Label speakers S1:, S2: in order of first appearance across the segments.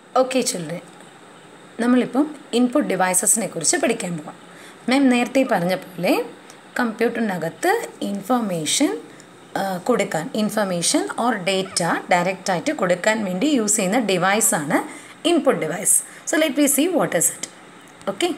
S1: okay children നമ്മളിപ്പം input ഡിവൈസസിനെ കുറിച്ച് പഠിക്കാൻ പോകാം മാം നേരത്തെ പറഞ്ഞ പോലെ കമ്പ്യൂട്ടറിനകത്ത് ഇൻഫർമേഷൻ കൊടുക്കാൻ ഇൻഫർമേഷൻ ഓർ ഡേറ്റ ഡയറക്റ്റായിട്ട് കൊടുക്കാൻ വേണ്ടി യൂസ് ചെയ്യുന്ന ഡിവൈസാണ് input device so let we see what is it okay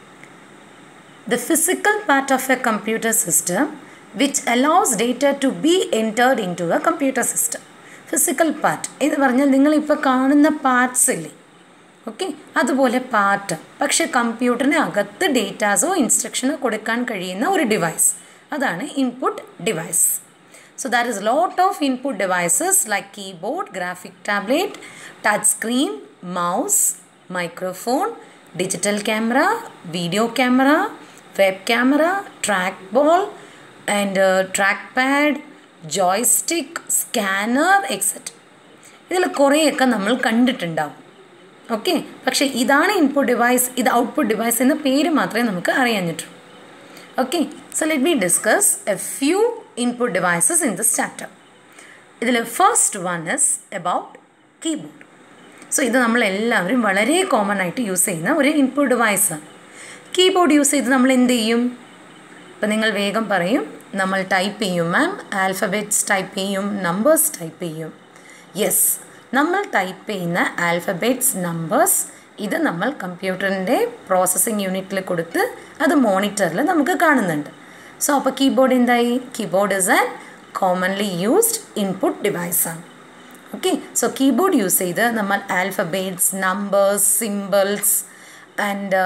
S1: the physical part of a computer system which allows data to be entered into a computer system physical part എന്ന് പറഞ്ഞാൽ നിങ്ങളിപ്പോൾ കാണുന്ന parts ഇല്ലേ okay അതുപോലെ part പക്ഷെ കമ്പ്യൂട്ടറിന് അകത്ത് ഡേറ്റാസോ ഇൻസ്ട്രക്ഷനോ കൊടുക്കാൻ കഴിയുന്ന ഒരു ഡിവൈസ് അതാണ് input device so that is lot of input devices like keyboard graphic tablet touch screen mouse microphone digital camera video camera web camera trackball and trackpad joystick scanner etcetera ഇതിൽ കുറേയൊക്കെ നമ്മൾ കണ്ടിട്ടുണ്ടാവും okay പക്ഷേ ഇതാണ് input device ഇത് output device എന്ന പേര് മാത്രമേ നമുക്ക് അറിയാഞ്ഞിട്ടുള്ളൂ okay so let be discuss a few input devices in this chapter ഇതിൽ first one is about keyboard so ഇത് നമ്മളെല്ലാവരും വളരെ കോമൺ ആയിട്ട് യൂസ് ചെയ്യുന്ന ഒരു ഇൻപുട്ട് ഡിവൈസാണ് കീബോർഡ് യൂസ് ചെയ്ത് നമ്മൾ എന്ത് ചെയ്യും ഇപ്പം നിങ്ങൾ വേഗം പറയും നമ്മൾ ടൈപ്പ് ചെയ്യും മാം ആൽഫബറ്റ്സ് ടൈപ്പ് ചെയ്യും നമ്പേഴ്സ് ടൈപ്പ് ചെയ്യും യെസ് നമ്മൾ ടൈപ്പ് ചെയ്യുന്ന ആൽഫബറ്റ്സ് നമ്പേഴ്സ് ഇത് നമ്മൾ കമ്പ്യൂട്ടറിൻ്റെ പ്രോസസ്സിംഗ് യൂണിറ്റിൽ കൊടുത്ത് അത് മോണിറ്ററിൽ നമുക്ക് കാണുന്നുണ്ട് സോ അപ്പോൾ കീബോർഡ് എന്തായി keyboard is an commonly used input ഡിവൈസാണ് ഓക്കെ സോ കീബോർഡ് യൂസ് ചെയ്ത് നമ്മൾ ആൽഫബേറ്റ്സ് നമ്പേഴ്സ് സിമ്പിൾസ് ആൻഡ്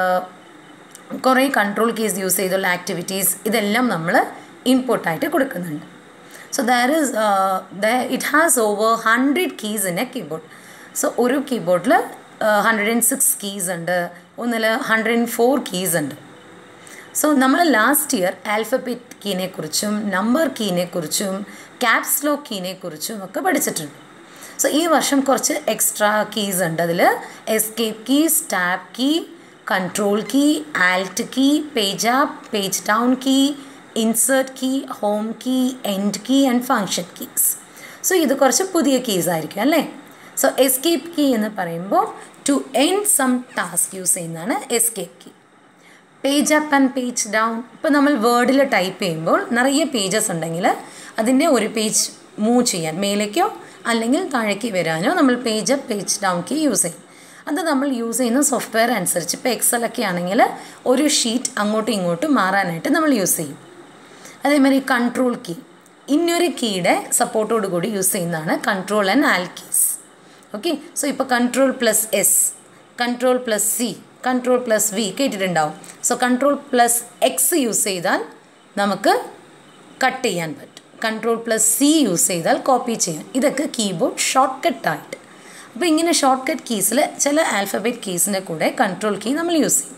S1: കുറേ കൺട്രോൾ കീസ് യൂസ് ചെയ്തുള്ള ആക്ടിവിറ്റീസ് ഇതെല്ലാം നമ്മൾ ഇൻപുട്ടായിട്ട് കൊടുക്കുന്നുണ്ട് so there is it has over hundred keys in a keyboard so ഒരു കീബോർഡിൽ ഹൺഡ്രഡ് ആൻഡ് സിക്സ് കീസ് ഉണ്ട് ഒന്നിൽ ഹൺഡ്രഡ് ആൻഡ് ഫോർ കീസ് ഉണ്ട് സോ നമ്മൾ ലാസ്റ്റ് ഇയർ ആൽഫബറ്റ് കീനെ കുറിച്ചും നമ്പർ കീനെ കുറിച്ചും ക്യാപ്സ് ലോക്ക് കീനെ കുറിച്ചും ഒക്കെ പഠിച്ചിട്ടുണ്ട് സോ ഈ വർഷം കുറച്ച് എക്സ്ട്രാ കീസ് ഉണ്ട് അതിൽ escape key stop key control key alt key page up page down key insert key home key end key and function keys so ഇത് കുറച്ച് പുതിയ കീസ് ആയിരിക്കും അല്ലേ സോ എസ്കേപ്പ് കീ എന്ന് പറയുമ്പോൾ to end some task use ചെയ്യുന്നതാണ് escape key page up and page down ഇപ്പോൾ നമ്മൾ വേർഡിൽ ടൈപ്പ് ചെയ്യുമ്പോൾ നിറയെ പേജസ് ഉണ്ടെങ്കിൽ അതിൻ്റെ ഒരു പേജ് മൂവ് ചെയ്യാൻ മേലേക്കോ അല്ലെങ്കിൽ താഴേക്ക് വരാനോ നമ്മൾ page up page down key use ചെയ്യും അത് നമ്മൾ യൂസ് ചെയ്യുന്ന സോഫ്റ്റ്വെയർ അനുസരിച്ച് ഇപ്പോൾ എക്സലൊക്കെ ആണെങ്കിൽ ഒരു ഷീറ്റ് അങ്ങോട്ടും ഇങ്ങോട്ടും മാറാനായിട്ട് നമ്മൾ യൂസ് ചെയ്യും അതേമാതിരി കൺട്രോൾ കീ ഇന്നൊരു കീയുടെ സപ്പോർട്ടോട് കൂടി യൂസ് ചെയ്യുന്നതാണ് control and alt keys okay so ഇപ്പോൾ control plus S control plus C control plus V കേട്ടിട്ടുണ്ടാവും so control plus X use ചെയ്താൽ നമുക്ക് കട്ട് ചെയ്യാൻ പറ്റും കൺട്രോൾ പ്ലസ് സി യൂസ് ചെയ്താൽ കോപ്പി ചെയ്യാൻ ഇതൊക്കെ കീബോർഡ് ഷോർട്ട് കട്ടായിട്ട് അപ്പോൾ ഇങ്ങനെ ഷോർട്ട് കട്ട് കീസിൽ ചില ആൽഫബറ്റ് കീസിൻ്റെ കൂടെ കൺട്രോൾ കീ നമ്മൾ യൂസ് ചെയ്യും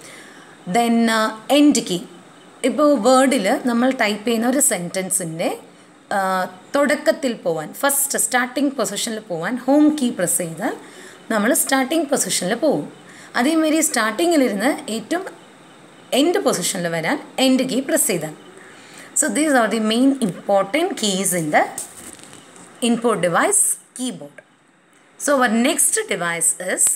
S1: ദെൻ എൻഡ് കീ ഇപ്പോൾ വേർഡിൽ നമ്മൾ ടൈപ്പ് ചെയ്യുന്ന ഒരു സെൻറ്റൻസിൻ്റെ തുടക്കത്തിൽ പോവാൻ ഫസ്റ്റ് സ്റ്റാർട്ടിംഗ് പൊസിഷനിൽ പോവാൻ ഹോം കീ പ്രസ് ചെയ്താൽ നമ്മൾ സ്റ്റാർട്ടിംഗ് പൊസിഷനിൽ പോകും അതേമാതിരി സ്റ്റാർട്ടിങ്ങിലിരുന്ന് ഏറ്റവും എൻഡ് പൊസിഷനിൽ വരാൻ എൻഡ് കീ പ്രസ് ചെയ്താൽ so these are the main important keys in the input device keyboard so our next device is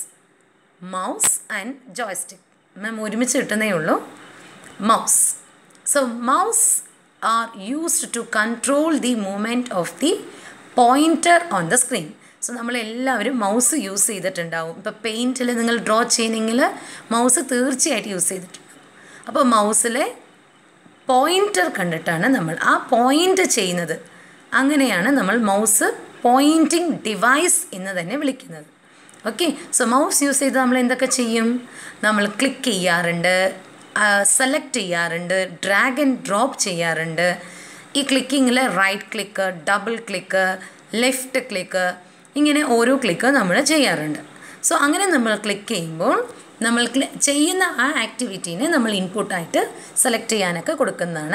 S1: mouse and joystick ma'am ഒരുമിച്ച് കിട്ടുന്നേ ഉള്ളൂ mouse so mouse are used to control the movement of the pointer on the screen so നമ്മളെല്ലാവരും mouse use ചെയ്തിട്ടുണ്ടാവും ഇപ്പോൾ പെയിൻറ്റിൽ നിങ്ങൾ draw ചെയ്യണമെങ്കിൽ mouse തീർച്ചയായിട്ടും use ചെയ്തിട്ടുണ്ടാവും അപ്പോൾ മൗസിലെ പോയിൻറ്റർ കണ്ടിട്ടാണ് നമ്മൾ ആ പോയിൻ്റ് ചെയ്യുന്നത് അങ്ങനെയാണ് നമ്മൾ മൗസ് പോയിൻറ്റിംഗ് ഡിവൈസ് എന്ന് തന്നെ വിളിക്കുന്നത് ഓക്കെ സോ മൗസ് യൂസ് ചെയ്ത് നമ്മൾ എന്തൊക്കെ ചെയ്യും നമ്മൾ ക്ലിക്ക് ചെയ്യാറുണ്ട് സെലക്ട് ചെയ്യാറുണ്ട് ഡ്രാഗ് ആൻഡ് ഡ്രോപ്പ് ചെയ്യാറുണ്ട് ഈ ക്ലിക്കിങ്ങിൽ right click double click left click ഇങ്ങനെ ഓരോ ക്ലിക്ക് നമ്മൾ ചെയ്യാറുണ്ട് സോ അങ്ങനെ നമ്മൾ ക്ലിക്ക് ചെയ്യുമ്പോൾ നമ്മൾ ചെയ്യുന്ന ആ ആക്ടിവിറ്റീനെ നമ്മൾ ഇൻപുട്ടായിട്ട് സെലക്ട് ചെയ്യാനൊക്കെ കൊടുക്കുന്നതാണ്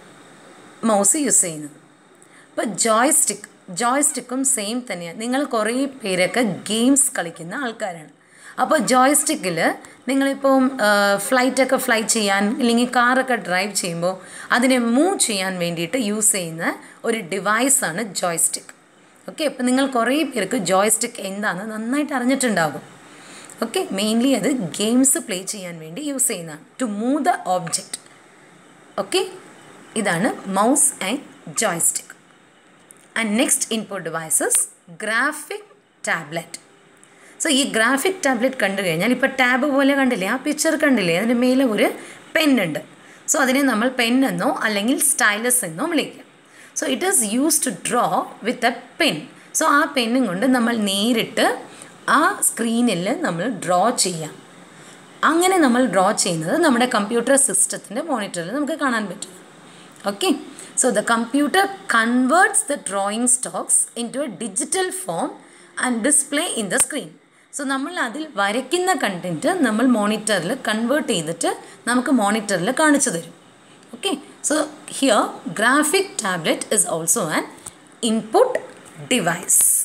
S1: മൗസ് യൂസ് ചെയ്യുന്നത് ഇപ്പോൾ ജോയ്സ്റ്റിക്ക് ജോയ്സ്റ്റിക്കും സെയിം തന്നെയാണ് നിങ്ങൾ കുറേ പേരൊക്കെ ഗെയിംസ് കളിക്കുന്ന ആൾക്കാരാണ് അപ്പോൾ ജോയ്സ്റ്റിക്കിൽ നിങ്ങളിപ്പം ഫ്ലൈറ്റൊക്കെ ഫ്ലൈ ചെയ്യാൻ അല്ലെങ്കിൽ കാറൊക്കെ ഡ്രൈവ് ചെയ്യുമ്പോൾ അതിനെ മൂവ് ചെയ്യാൻ വേണ്ടിയിട്ട് യൂസ് ചെയ്യുന്ന ഒരു ഡിവൈസാണ് ജോയ്സ്റ്റിക്ക് ഓക്കെ അപ്പോൾ നിങ്ങൾ കുറേ പേർക്ക് ജോയ്സ്റ്റിക്ക് എന്താണെന്ന് നന്നായിട്ട് അറിഞ്ഞിട്ടുണ്ടാകും ഓക്കെ മെയിൻലി അത് ഗെയിംസ് പ്ലേ ചെയ്യാൻ വേണ്ടി യൂസ് ചെയ്യുന്നതാണ് to move the object okay ഇതാണ് mouse and joystick and next input devices graphic tablet so ഈ ഗ്രാഫിക് ടാബ്ലറ്റ് കണ്ടു കഴിഞ്ഞാൽ ഇപ്പോൾ ടാബ് പോലെ കണ്ടില്ലേ ആ പിക്ചർ കണ്ടില്ലേ അതിൻ്റെ മേലെ ഒരു പെന്നുണ്ട് സോ അതിനെ നമ്മൾ പെന്നെന്നോ അല്ലെങ്കിൽ സ്റ്റൈലസ് എന്നോ വിളിക്കാം so it is use to draw with a pen so ആ പെന്നും കൊണ്ട് നമ്മൾ നേരിട്ട് ആ സ്ക്രീനിൽ നമ്മൾ ഡ്രോ ചെയ്യാം അങ്ങനെ നമ്മൾ ഡ്രോ ചെയ്യുന്നത് നമ്മുടെ കമ്പ്യൂട്ടർ സിസ്റ്റത്തിൻ്റെ മോണിറ്ററിൽ നമുക്ക് കാണാൻ പറ്റും okay so the computer converts the drawing strokes into a digital form and display in the screen so നമ്മൾ അതിൽ വരയ്ക്കുന്ന കണ്ടൻറ്റ് നമ്മൾ മോണിറ്ററിൽ കൺവേർട്ട് ചെയ്തിട്ട് നമുക്ക് മോണിറ്ററിൽ കാണിച്ചു തരും okay so here graphic tablet is also an input device